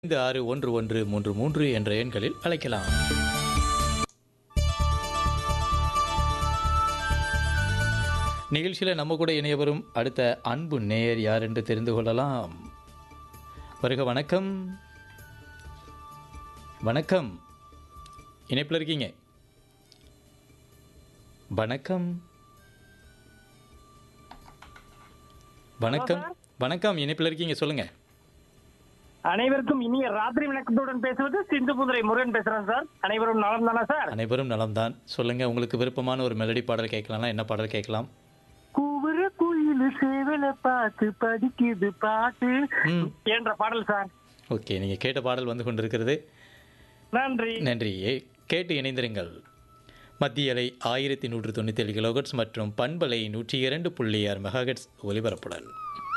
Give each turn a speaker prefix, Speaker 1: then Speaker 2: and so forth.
Speaker 1: ஐந்து ஆறு ஒன்று ஒன்று மூன்று மூன்று என்ற எண்களில் அழைக்கலாம் நிகழ்ச்சியில் நம்ம கூட இணைய வரும் அடுத்த அன்பு நேயர் யார் என்று தெரிந்து கொள்ளலாம் வருக வணக்கம் வணக்கம் இணைப்பில் இருக்கீங்க வணக்கம் வணக்கம் வணக்கம் இணைப்பில் இருக்கீங்க சொல்லுங்க
Speaker 2: அனைவருக்கும் இனிய ராத்திரி வணக்கத்துடன் பேசுவது சிந்து புதுரை முருகன் பேசுறேன் சார் அனைவரும் நலம் தானா சார்
Speaker 1: அனைவரும் நலம்தான் சொல்லுங்க உங்களுக்கு விருப்பமான ஒரு மெலடி பாடல் கேட்கலாம்னா என்ன பாடல் கேட்கலாம்
Speaker 2: கூவுற குயில் சேவல பார்த்து படிக்குது பாட்டு
Speaker 1: ம்
Speaker 2: என்ற பாடல் சார்
Speaker 1: ஓகே நீங்க கேட்ட பாடல் வந்து கொண்டிருக்கிறது
Speaker 2: நன்றி
Speaker 1: நன்றி ஏ- கேட்டு இணைந்திருங்கள் மத்திய அலை ஆயிரத்தி நூற்று தொண்ணூற்றி ஏழு கிலோகட்ஸ் மற்றும் பண்பலை நூற்றி இரண்டு புள்ளி ஆறு மெகாஹெட்ஸ் ஒலிபரப்புடன்